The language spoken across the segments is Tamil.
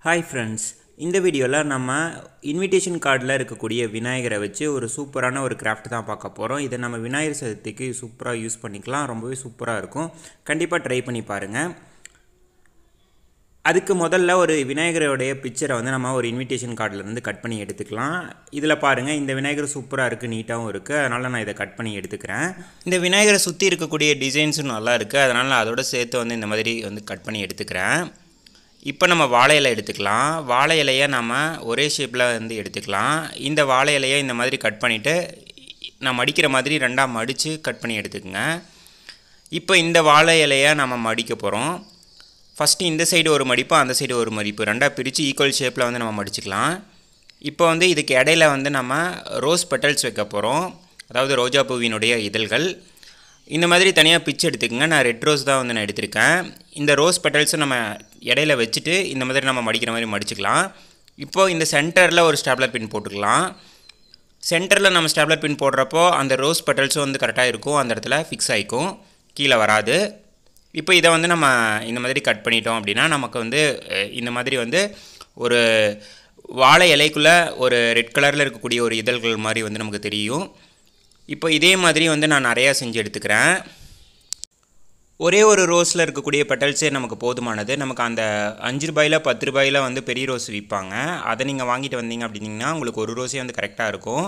ஹாய் ஃப்ரெண்ட்ஸ் இந்த வீடியோவில் நம்ம இன்விடேஷன் கார்டில் இருக்கக்கூடிய விநாயகரை வச்சு ஒரு சூப்பரான ஒரு கிராஃப்ட் தான் பார்க்க போகிறோம் இதை நம்ம விநாயகர் சதுர்த்திக்கு சூப்பராக யூஸ் பண்ணிக்கலாம் ரொம்பவே சூப்பராக இருக்கும் கண்டிப்பாக ட்ரை பண்ணி பாருங்கள் அதுக்கு முதல்ல ஒரு விநாயகரோடைய பிக்சரை வந்து நம்ம ஒரு இன்விடேஷன் கார்டிலேருந்து கட் பண்ணி எடுத்துக்கலாம் இதில் பாருங்கள் இந்த விநாயகர் சூப்பராக இருக்குது நீட்டாகவும் இருக்குது அதனால் நான் இதை கட் பண்ணி எடுத்துக்கிறேன் இந்த விநாயகரை சுற்றி இருக்கக்கூடிய டிசைன்ஸும் நல்லா இருக்குது அதனால் நான் அதோட சேர்த்து வந்து இந்த மாதிரி வந்து கட் பண்ணி எடுத்துக்கிறேன் இப்போ நம்ம வாழை இலை எடுத்துக்கலாம் வாழை இலையை நம்ம ஒரே ஷேப்பில் வந்து எடுத்துக்கலாம் இந்த வாழை இலையை இந்த மாதிரி கட் பண்ணிவிட்டு நான் மடிக்கிற மாதிரி ரெண்டாக மடித்து கட் பண்ணி எடுத்துக்கோங்க இப்போ இந்த வாழை இலையை நம்ம மடிக்க போகிறோம் ஃபஸ்ட்டு இந்த சைடு ஒரு மடிப்பு அந்த சைடு ஒரு மடிப்பு ரெண்டாக பிரித்து ஈக்குவல் ஷேப்பில் வந்து நம்ம மடிச்சுக்கலாம் இப்போ வந்து இதுக்கு இடையில வந்து நம்ம ரோஸ் பெட்டல்ஸ் வைக்க போகிறோம் அதாவது ரோஜா பூவினுடைய இதழ்கள் இந்த மாதிரி தனியாக பிச்சு எடுத்துக்கோங்க நான் ரெட் ரோஸ் தான் வந்து நான் எடுத்திருக்கேன் இந்த ரோஸ் பெட்டல்ஸை நம்ம இடையில வச்சுட்டு இந்த மாதிரி நம்ம மடிக்கிற மாதிரி மடிச்சுக்கலாம் இப்போது இந்த சென்டரில் ஒரு ஸ்டாப்லர் பின் போட்டுக்கலாம் சென்டரில் நம்ம ஸ்டாப்லர் பின் போடுறப்போ அந்த ரோஸ் பெட்டல்ஸும் வந்து கரெக்டாக இருக்கும் அந்த இடத்துல ஃபிக்ஸ் ஆகிக்கும் கீழே வராது இப்போ இதை வந்து நம்ம இந்த மாதிரி கட் பண்ணிட்டோம் அப்படின்னா நமக்கு வந்து அஹ், இந்த மாதிரி வந்து ஒரு வாழை இலைக்குள்ளே ஒரு ரெட் கலரில் இருக்கக்கூடிய ஒரு இதழ்கள் மாதிரி வந்து நமக்கு தெரியும் இப்போ இதே மாதிரி வந்து நான் நிறையா செஞ்சு எடுத்துக்கிறேன் ஒரே ஒரு ரோஸில் இருக்கக்கூடிய பெட்டல்ஸே நமக்கு போதுமானது நமக்கு அந்த அஞ்சு ரூபாயில் பத்து ரூபாயில் வந்து பெரிய ரோஸ் விற்பாங்க அதை நீங்கள் வாங்கிட்டு வந்தீங்க அப்படின்னீங்கன்னா உங்களுக்கு ஒரு ரோஸே வந்து கரெக்டாக இருக்கும்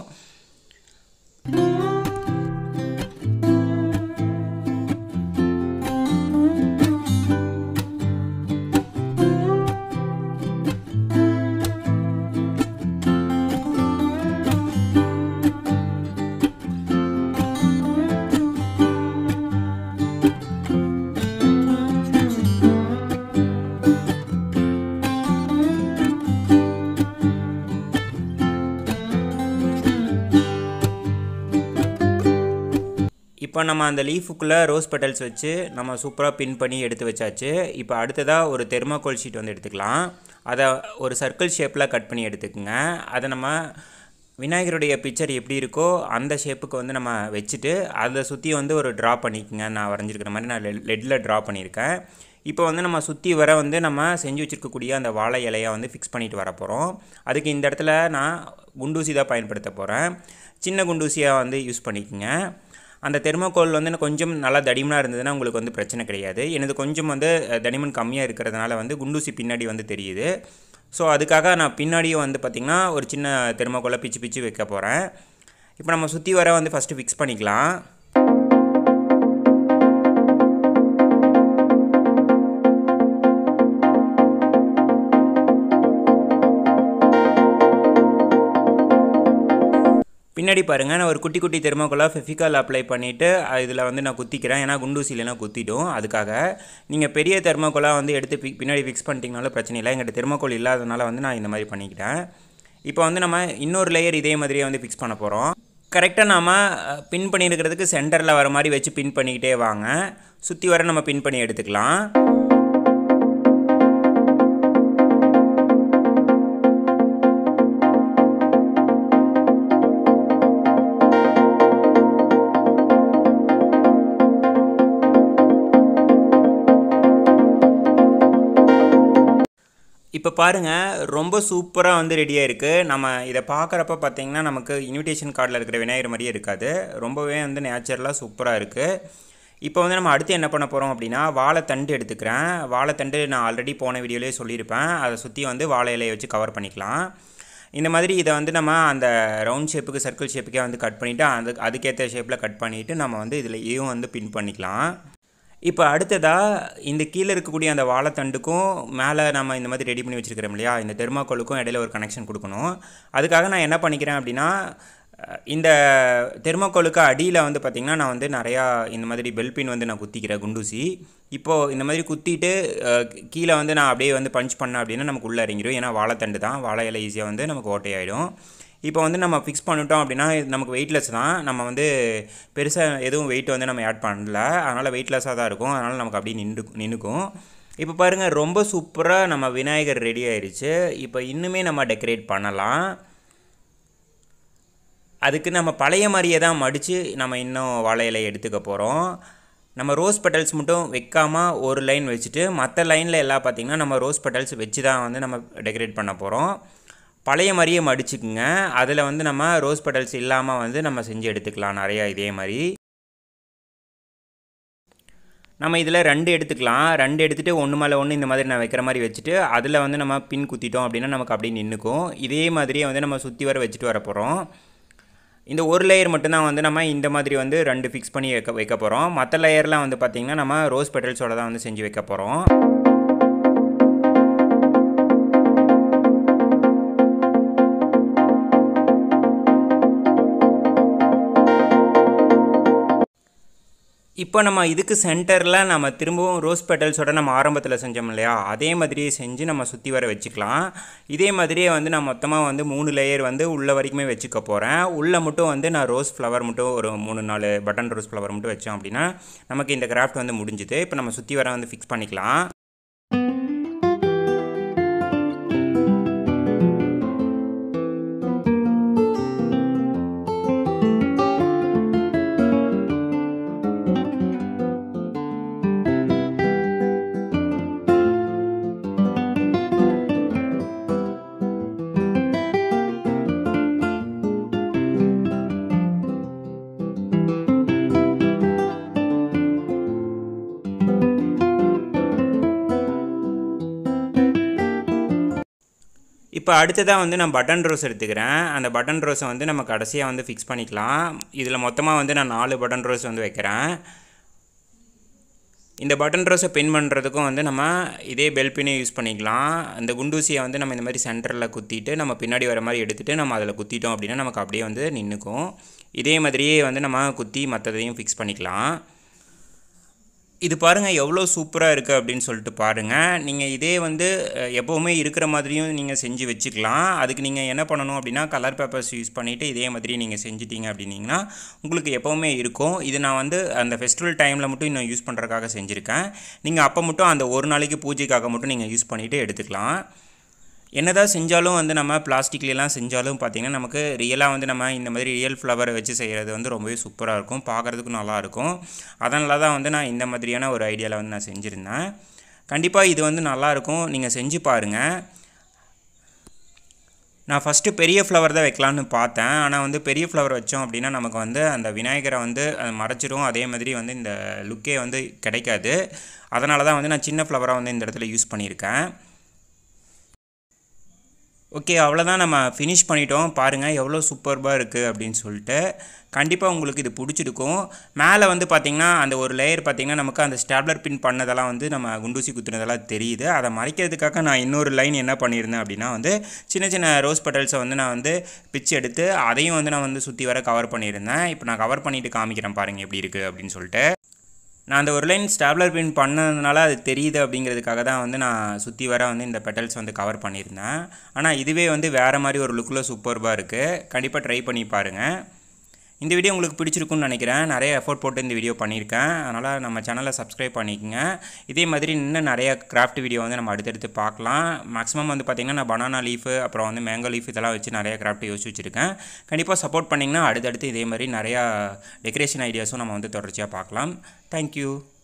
இப்போ நம்ம அந்த லீஃபுக்குள்ளே ரோஸ் பெட்டல்ஸ் வச்சு நம்ம சூப்பராக பின் பண்ணி எடுத்து வச்சாச்சு இப்போ அடுத்ததாக ஒரு தெர்மாக்கோல் ஷீட் வந்து எடுத்துக்கலாம் அதை ஒரு சர்க்கிள் ஷேப்பில் கட் பண்ணி எடுத்துக்கோங்க அதை நம்ம விநாயகருடைய பிக்சர் எப்படி இருக்கோ அந்த ஷேப்புக்கு வந்து நம்ம வச்சுட்டு அதை சுற்றி வந்து ஒரு ட்ரா பண்ணிக்கோங்க நான் வரைஞ்சிருக்கிற மாதிரி நான் லெட்டில் ட்ரா பண்ணியிருக்கேன் இப்போ வந்து நம்ம சுற்றி வர வந்து நம்ம செஞ்சு வச்சுருக்கக்கூடிய அந்த வாழை இலையை வந்து ஃபிக்ஸ் பண்ணிட்டு வர போகிறோம் அதுக்கு இந்த இடத்துல நான் குண்டூசி தான் பயன்படுத்த போகிறேன் சின்ன குண்டூசியாக வந்து யூஸ் பண்ணிக்கோங்க அந்த தெர்மோகோல் வந்து எனக்கு கொஞ்சம் நல்லா தடிமனாக இருந்ததுன்னா உங்களுக்கு வந்து பிரச்சனை கிடையாது எனது கொஞ்சம் வந்து அஹ், தடிமன் கம்மியாக இருக்கிறதுனால வந்து குண்டூசி பின்னாடி வந்து தெரியுது ஸோ அதுக்காக நான் பின்னாடியும் வந்து பார்த்திங்கன்னா ஒரு சின்ன தெர்மோகோலை பிச்சு பிச்சு வைக்க போகிறேன் இப்போ நம்ம சுற்றி வர வந்து ஃபஸ்ட்டு ஃபிக்ஸ் பண்ணிக்கலாம் பின்னாடி பாருங்கள் நான் ஒரு குட்டி குட்டி தெர்மோக்கோலாக ஃபெஃபிகால் அப்ளை பண்ணிவிட்டு இதில் வந்து நான் குத்திக்கிறேன் ஏன்னா குண்டூசிலனா குத்திடும் அதுக்காக நீங்கள் பெரிய தெர்மோக்கோலாக வந்து எடுத்து பி- பின்னாடி ஃபிக்ஸ் பண்ணிட்டீங்கனாலும் பிரச்சனை இல்லை எங்கிட்ட தெர்மோக்கோல் இல்லாதனால வந்து நான் இந்த மாதிரி பண்ணிக்கிட்டேன் இப்போ வந்து நம்ம இன்னொரு லேயர் இதே மாதிரியே வந்து ஃபிக்ஸ் பண்ண போகிறோம் கரெக்டாக நாம் பின் பண்ணியிருக்கிறதுக்கு சென்டரில் வர மாதிரி வச்சு பின் பண்ணிக்கிட்டே வாங்க சுற்றி வர நம்ம பின் பண்ணி எடுத்துக்கலாம் இப்போ பாருங்கள் ரொம்ப சூப்பராக வந்து ரெடியாக இருக்குது நம்ம இதை பார்க்குறப்ப பார்த்தீங்கன்னா நமக்கு இன்விடேஷன் கார்டில் இருக்கிற விநாயகர் மாதிரியே இருக்காது ரொம்பவே வந்து நேச்சுரலாக சூப்பராக இருக்குது இப்போ வந்து நம்ம அடுத்து என்ன பண்ண போகிறோம் அப்படின்னா வாழைத்தண்டு எடுத்துக்கிறேன் வாழைத்தண்டு நான் ஆல்ரெடி போன வீடியோலேயே சொல்லியிருப்பேன் அதை சுற்றி வந்து வாழை இலையை வச்சு கவர் பண்ணிக்கலாம் இந்த மாதிரி இதை வந்து நம்ம அந்த ரவுண்ட் ஷேப்புக்கு சர்க்கிள் ஷேப்புக்கே வந்து கட் பண்ணிவிட்டு அது அதுக்கேற்ற ஷேப்பில் கட் பண்ணிவிட்டு நம்ம வந்து இதில் இதையும் வந்து பின் பண்ணிக்கலாம் இப்போ அடுத்ததாக இந்த கீழே இருக்கக்கூடிய அந்த வாழைத்தண்டுக்கும் மேலே நம்ம இந்த மாதிரி ரெடி பண்ணி வச்சுருக்கிறோம் இல்லையா இந்த தெர்மாக்கோலுக்கும் இடையில ஒரு கனெக்ஷன் கொடுக்கணும் அதுக்காக நான் என்ன பண்ணிக்கிறேன் அப்படின்னா அஹ், இந்த தெர்மாக்கோலுக்கு அடியில் வந்து பார்த்திங்கன்னா நான் வந்து நிறையா இந்த மாதிரி பெல் பின் வந்து நான் குத்திக்கிறேன் குண்டூசி இப்போது இந்த மாதிரி குத்திட்டு அஹ், கீழே வந்து நான் அப்படியே வந்து பஞ்ச் பண்ணேன் அப்படின்னா நமக்கு உள்ளே இறங்கிடும் ஏன்னா வாழைத்தண்டு தான் வாழை இலை ஈஸியாக வந்து நமக்கு ஓட்டையாயிடும் இப்போ வந்து நம்ம ஃபிக்ஸ் பண்ணிட்டோம் அப்படின்னா இது நமக்கு வெயிட்லெஸ் தான் நம்ம வந்து பெருசாக எதுவும் வெயிட் வந்து நம்ம ஆட் பண்ணல அதனால் வெயிட்லெஸ்ஸாக தான் இருக்கும் அதனால் நமக்கு அப்படியே நின்று நின்றுக்கும் இப்போ பாருங்கள் ரொம்ப சூப்பராக நம்ம விநாயகர் ரெடி ஆயிருச்சு இப்போ இன்னுமே நம்ம டெக்கரேட் பண்ணலாம் அதுக்கு நம்ம பழைய மாதிரியே தான் மடித்து நம்ம இன்னும் வாழை இலையை எடுத்துக்க போகிறோம் நம்ம ரோஸ் பெட்டல்ஸ் மட்டும் வைக்காமல் ஒரு லைன் வச்சுட்டு மற்ற லைனில் எல்லாம் பார்த்திங்கன்னா நம்ம ரோஸ் பெட்டல்ஸ் வச்சு தான் வந்து நம்ம டெக்கரேட் பண்ண போகிறோம் பழைய மாதிரியே மடிச்சுக்குங்க அதில் வந்து நம்ம ரோஸ் பெட்டல்ஸ் இல்லாமல் வந்து நம்ம செஞ்சு எடுத்துக்கலாம் நிறையா இதே மாதிரி நம்ம இதில் ரெண்டு எடுத்துக்கலாம் ரெண்டு எடுத்துகிட்டு ஒன்று மேலே ஒன்று இந்த மாதிரி நான் வைக்கிற மாதிரி வச்சுட்டு அதில் வந்து நம்ம பின் குத்திட்டோம் அப்படின்னா நமக்கு அப்படியே நின்றுக்கும் இதே மாதிரியே வந்து நம்ம சுற்றி வர வச்சுட்டு வர போகிறோம் இந்த ஒரு லேயர் மட்டும்தான் வந்து நம்ம இந்த மாதிரி வந்து ரெண்டு ஃபிக்ஸ் பண்ணி வைக்க வைக்க போகிறோம் மற்ற லேயர்லாம் வந்து பார்த்திங்கன்னா நம்ம ரோஸ் பெட்டல்ஸோட தான் வந்து செஞ்சு வைக்க போகிறோம் இப்போ நம்ம இதுக்கு சென்டரில் நம்ம திரும்பவும் ரோஸ் பெட்டல்ஸோட நம்ம ஆரம்பத்தில் செஞ்சோம் இல்லையா அதே மாதிரியே செஞ்சு நம்ம சுற்றி வர வச்சுக்கலாம் இதே மாதிரியே வந்து நான் மொத்தமாக வந்து மூணு லேயர் வந்து உள்ள வரைக்குமே வச்சுக்க போகிறேன் உள்ளே மட்டும் வந்து நான் ரோஸ் ஃப்ளவர் மட்டும் ஒரு மூணு நாலு பட்டன் ரோஸ் ஃப்ளவர் மட்டும் வச்சோம் அப்படின்னா நமக்கு இந்த கிராஃப்ட் வந்து முடிஞ்சுது இப்போ நம்ம சுற்றி வர வந்து ஃபிக்ஸ் பண்ணிக்கலாம் இப்போ அடுத்ததாக வந்து நான் பட்டன் ரோஸ் எடுத்துக்கிறேன் அந்த பட்டன் ரோஸை வந்து நம்ம கடைசியாக வந்து ஃபிக்ஸ் பண்ணிக்கலாம் இதில் மொத்தமாக வந்து நான் நாலு பட்டன் ரோஸ் வந்து வைக்கிறேன் இந்த பட்டன் ரோஸை பின் பண்ணுறதுக்கும் வந்து நம்ம இதே பெல் பின்னே யூஸ் பண்ணிக்கலாம் இந்த குண்டூசியை வந்து நம்ம இந்த மாதிரி சென்டரில் குத்திட்டு நம்ம பின்னாடி வர மாதிரி எடுத்துகிட்டு நம்ம அதில் குத்திட்டோம் அப்படின்னா நமக்கு அப்படியே வந்து நின்றுக்கும் இதே மாதிரியே வந்து நம்ம குத்தி மற்றதையும் ஃபிக்ஸ் பண்ணிக்கலாம் இது பாருங்கள் எவ்வளோ சூப்பராக இருக்குது அப்படின்னு சொல்லிட்டு பாருங்கள் நீங்கள் இதே வந்து அஹ், எப்போவுமே இருக்கிற மாதிரியும் நீங்கள் செஞ்சு வச்சுக்கலாம் அதுக்கு நீங்கள் என்ன பண்ணணும் அப்படின்னா கலர் பேப்பர்ஸ் யூஸ் பண்ணிவிட்டு இதே மாதிரி நீங்கள் செஞ்சிட்டீங்க அப்படின்னீங்கன்னா உங்களுக்கு எப்போவுமே இருக்கும் இது நான் வந்து அந்த ஃபெஸ்டிவல் டைமில் மட்டும் இன்னும் யூஸ் பண்ணுறதுக்காக செஞ்சுருக்கேன் நீங்கள் அப்போ மட்டும் அந்த ஒரு நாளைக்கு பூஜைக்காக மட்டும் நீங்கள் யூஸ் பண்ணிவிட்டு எடுத்துக்கலாம் என்னதான் செஞ்சாலும் வந்து நம்ம பிளாஸ்டிக்லாம் செஞ்சாலும் பார்த்திங்கன்னா நமக்கு ரியலாக வந்து நம்ம இந்த மாதிரி ரியல் ஃப்ளவரை வச்சு செய்கிறது வந்து ரொம்பவே சூப்பராக இருக்கும் பார்க்குறதுக்கும் நல்லாயிருக்கும் அதனால தான் வந்து நான் இந்த மாதிரியான ஒரு ஐடியாவில் வந்து நான் செஞ்சுருந்தேன் கண்டிப்பாக இது வந்து நல்லாயிருக்கும் நீங்கள் செஞ்சு பாருங்கள் நான் ஃபஸ்ட்டு பெரிய ஃப்ளவர் தான் வைக்கலான்னு பார்த்தேன் ஆனால் வந்து பெரிய ஃப்ளவர் வச்சோம் அப்படின்னா நமக்கு வந்து அந்த விநாயகரை வந்து அது மறைச்சிரும் அதே மாதிரி வந்து இந்த லுக்கே வந்து கிடைக்காது அதனால தான் வந்து நான் சின்ன ஃப்ளவராக வந்து இந்த இடத்துல யூஸ் பண்ணியிருக்கேன் ஓகே அவ்வளோதான் நம்ம ஃபினிஷ் பண்ணிட்டோம் பாருங்கள் எவ்வளோ சூப்பர்பாக இருக்குது அப்படின்னு சொல்லிட்டு கண்டிப்பாக உங்களுக்கு இது பிடிச்சிருக்கும் மேலே வந்து பார்த்திங்கன்னா அந்த ஒரு லேயர் பார்த்திங்கன்னா நமக்கு அந்த ஸ்டாப்லர் பின் பண்ணதெல்லாம் வந்து நம்ம குண்டூசி குத்துனதெல்லாம் தெரியுது அதை மறைக்கிறதுக்காக நான் இன்னொரு லைன் என்ன பண்ணியிருந்தேன் அப்படின்னா வந்து சின்ன சின்ன ரோஸ் பெட்டல்ஸை வந்து நான் வந்து பிச்சு எடுத்து அதையும் வந்து நான் வந்து சுற்றி வர கவர் பண்ணியிருந்தேன் இப்போ நான் கவர் பண்ணிவிட்டு காமிக்கிறேன் பாருங்கள் எப்படி இருக்குது அப்படின்னு சொல்லிட்டு நான் அந்த ஒரு லைன் ஸ்டாப்லர் பின் பண்ணதுனால அது தெரியுது அப்படிங்கிறதுக்காக தான் வந்து நான் சுற்றி வர வந்து இந்த பெட்டல்ஸ் வந்து கவர் பண்ணியிருந்தேன் ஆனால் இதுவே வந்து வேறு மாதிரி ஒரு லுக்கில் சூப்பர்பாக இருக்குது கண்டிப்பாக ட்ரை பண்ணி பாருங்கள் இந்த வீடியோ உங்களுக்கு பிடிச்சிருக்குன்னு நினைக்கிறேன் நிறைய எஃபோர்ட் போட்டு இந்த வீடியோ பண்ணியிருக்கேன் அதனால் நம்ம சேனலை சப்ஸ்கிரைப் பண்ணிக்கோங்க இதே மாதிரி இன்னும் நிறைய கிராஃப்ட் வீடியோ வந்து நம்ம அடுத்தடுத்து பார்க்கலாம் மேக்ஸிமம் வந்து பார்த்திங்கன்னா நான் பனானா லீஃபு அப்புறம் வந்து மேங்கோ லீஃப் இதெல்லாம் வச்சு நிறைய கிராஃப்ட் யோசிச்சு வச்சுருக்கேன் கண்டிப்பாக சப்போர்ட் பண்ணிங்கன்னா அடுத்தடுத்து இதே மாதிரி நிறையா டெக்கரேஷன் ஐடியாஸும் நம்ம வந்து தொடர்ச்சியாக பார்க்கலாம் தேங்க்யூ